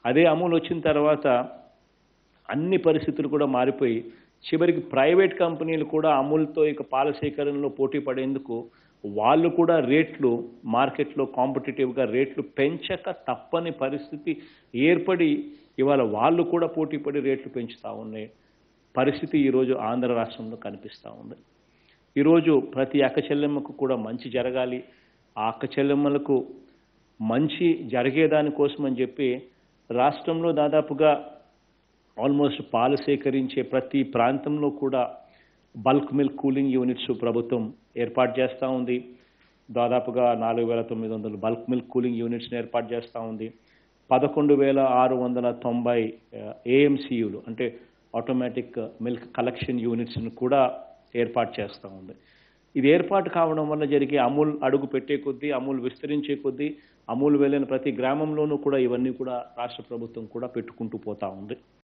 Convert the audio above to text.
అదే అమూల్ వచ్చిన తర్వాత అన్ని పరిస్థితులు కూడా మారిపోయి చివరికి ప్రైవేట్ కంపెనీలు కూడా అమూల్తో ఇక పాల సేకరణలో పోటీ పడేందుకు వాళ్ళు కూడా రేట్లు మార్కెట్లో కాంపిటేటివ్గా రేట్లు పెంచక తప్పని పరిస్థితి ఏర్పడి ఇవాళ వాళ్ళు కూడా పోటీ పడి రేట్లు పెంచుతూ ఉన్నాయి పరిస్థితి ఈరోజు ఆంధ్ర రాష్ట్రంలో కనిపిస్తూ ఉంది ఈరోజు ప్రతి అక్క చెల్లెమ్మకు కూడా మంచి జరగాలి ఆ అక్క చెల్లెమ్మలకు మంచి జరిగేదాని కోసం అని చెప్పి రాష్ట్రంలో దాదాపుగా ఆల్మోస్ట్ పాలు సేకరించే ప్రతి ప్రాంతంలో కూడా బల్క్ మిల్క్ కూలింగ్ యూనిట్స్ ప్రభుత్వం ఏర్పాటు చేస్తూ ఉంది దాదాపుగా నాలుగు వేల తొమ్మిది వందలు బల్క్ మిల్క్ కూలింగ్ యూనిట్స్ని ఏర్పాటు చేస్తూ ఉంది పదకొండు వేల ఆరు వందల తొంభై ఏఎంసీయులు అంటే ఆటోమేటిక్ మిల్క్ కలెక్షన్ యూనిట్స్ని కూడా ఏర్పాటు చేస్తూ ఉంది ఇది ఏర్పాటు కావడం వల్ల జరిగే అమూల్ అడుగు పెట్టే కొద్దీ అమూల్ విస్తరించే కొద్దీ అమూల్ వెళ్ళిన ప్రతి గ్రామంలోనూ కూడా ఇవన్నీ కూడా రాష్ట్ర ప్రభుత్వం కూడా పెట్టుకుంటూ పోతా ఉంది